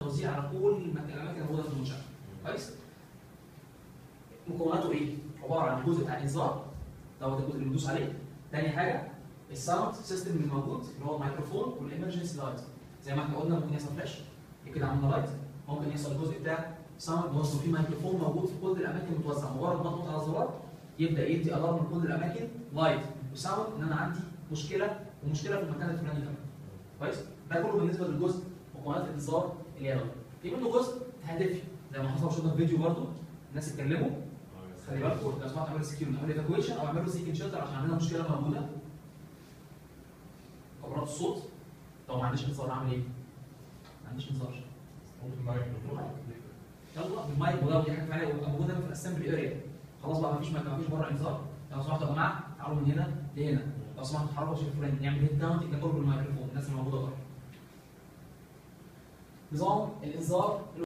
توزيع على كل المك- الاماكن الموجوده في المنشاه كويس مكوناته ايه؟ عباره عن الجزء بتاع الانذار دوت الجزء اللي بندوس عليه تاني حاجه الساوند سيستم اللي موجود اللي هو الميكروفون والامرجنسي لايت زي ما احنا قلنا ممكن يحصل فلاش كده عملنا لايت ممكن يحصل الجزء بتاع ساوند برضه في ميكروفون موجود في كل الاماكن متوزع مجرد ما اضغط على الزرار يبدا يدي الارم لكل الاماكن لايت وساوند ان انا عندي مشكله ومشكله في المكان الفلاني كمان كويس ده كله بالنسبه للجزء مكونات الانذار اليدوي في منه جزء هدفي زي ما حصل شفنا في فيديو برضه الناس اتكلموا خلي بالكم لو سمحت اعملوا سكيور اعملوا ايفاكويشن او اعملوا سيكن شيلتر عشان عندنا مشكله موجوده كبرات الصوت لو ما عنديش انذار اعمل ايه؟ ما عنديش انذار يلا بالمايك وده دي حاجه فعلا موجوده في الاسمبلي اريا خلاص بقى مفيش مايك مفيش بره انذار لو سمحتوا يا جماعه تعالوا من هنا لهنا لو سمحتوا اتحركوا شيء فلاني نعمل هيد داون ده كله بالميكروفون الناس اللي موجوده بره نظام الانذار